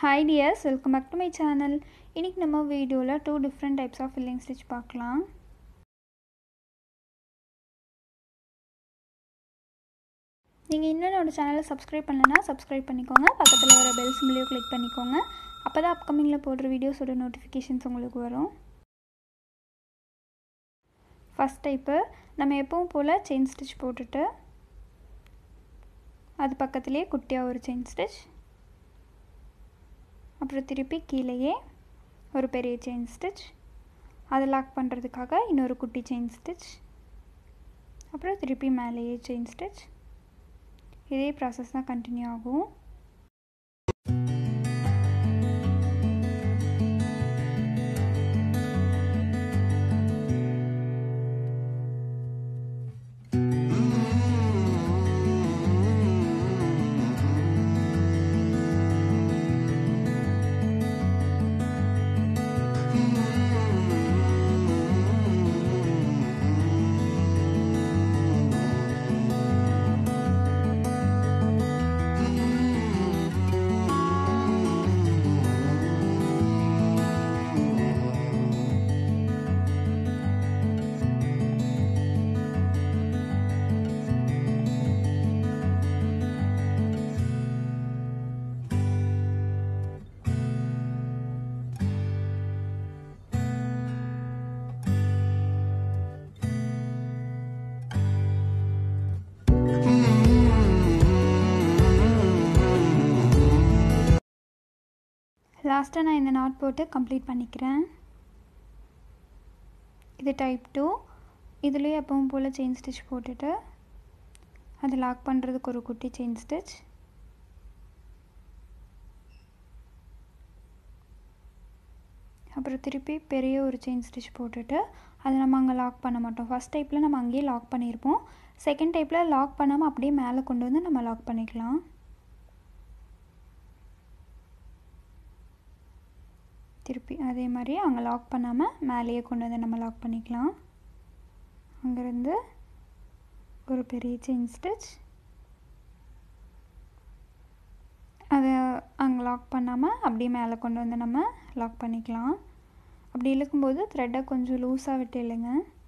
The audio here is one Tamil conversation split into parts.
hi dears welcome back to my channel இன்றைக்கி நம்ம வீடியோவில் two different types of filling stitch பார்க்கலாம் நீங்கள் இன்னும் என்னோடய சேனலை சப்ஸ்கிரைப் பண்ணலைன்னா சப்ஸ்கிரைப் பண்ணிக்கோங்க பக்கத்தில் வர பெல் சிம்பிளையும் கிளிக் பண்ணிக்கோங்க அப்போ தான் அப்கமிங்கில் போடுற வீடியோஸோட நோட்டிஃபிகேஷன்ஸ் உங்களுக்கு வரும் ஃபஸ்ட் டைப்பு நம்ம எப்பவும் போல் செயின் ஸ்டிச் போட்டுட்டு அது பக்கத்துலேயே குட்டியாக ஒரு செயின் ஸ்டிச் அப்புறம் திருப்பி கீழேயே ஒரு பெரிய செயின் ஸ்டிச் அதை லாக் பண்ணுறதுக்காக இன்னொரு குட்டி செயின் ஸ்டிச் அப்புறம் திருப்பி மேலேயே செயின் ஸ்டிச் இதே ப்ராசஸ் தான் கண்டினியூ ஆகும் லாஸ்ட்டாக நான் இந்த நாட் போட்டு கம்ப்ளீட் பண்ணிக்கிறேன் இது டைப் டூ இதுலேயே எப்பவும் போல் செயின் ஸ்டிச் போட்டுட்டு அதை லாக் பண்ணுறதுக்கு ஒரு குட்டி செயின் ஸ்டிச் அப்புறம் திருப்பி பெரிய ஒரு செயின் ஸ்டிச் போட்டுட்டு அதை நம்ம அங்கே லாக் பண்ண மாட்டோம் ஃபஸ்ட் டைப்பில் நம்ம அங்கேயே லாக் பண்ணியிருப்போம் செகண்ட் டைப்பில் லாக் பண்ணாமல் அப்படியே மேலே கொண்டு வந்து நம்ம லாக் பண்ணிக்கலாம் திருப்பி அதே மாதிரி அங்கே லாக் பண்ணாமல் மேலேயே கொண்டு வந்து நம்ம லாக் பண்ணிக்கலாம் அங்கேருந்து ஒரு பெரிய செயின் ஸ்டிச் அதை அங்கே லாக் பண்ணாமல் அப்படியே மேலே கொண்டு வந்து நம்ம லாக் பண்ணிக்கலாம் அப்படி இழுக்கும்போது த்ரெட்டை கொஞ்சம் லூஸாக விட்டு இல்லைங்க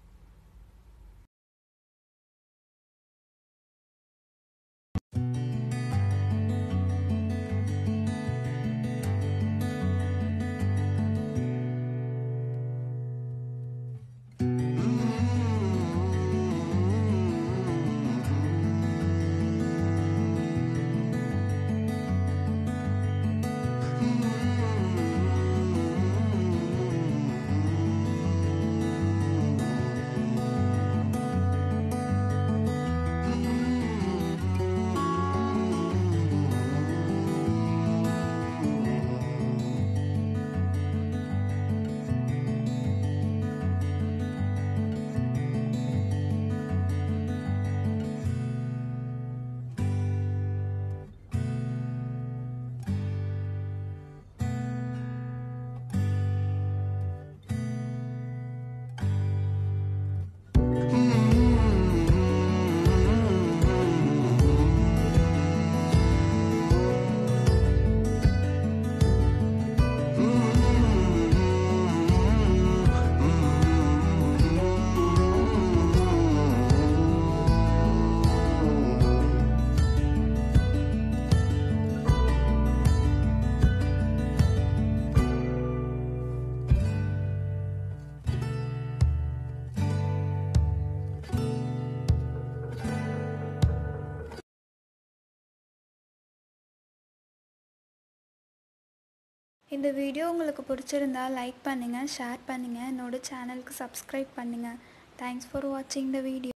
இந்த வீடியோ உங்களுக்கு பிடிச்சிருந்தா லைக் பண்ணுங்கள் ஷேர் பண்ணுங்கள் என்னோட சேனலுக்கு சப்ஸ்கிரைப் பண்ணுங்கள் தேங்க்ஸ் ஃபார் வாட்சிங் த வீடியோ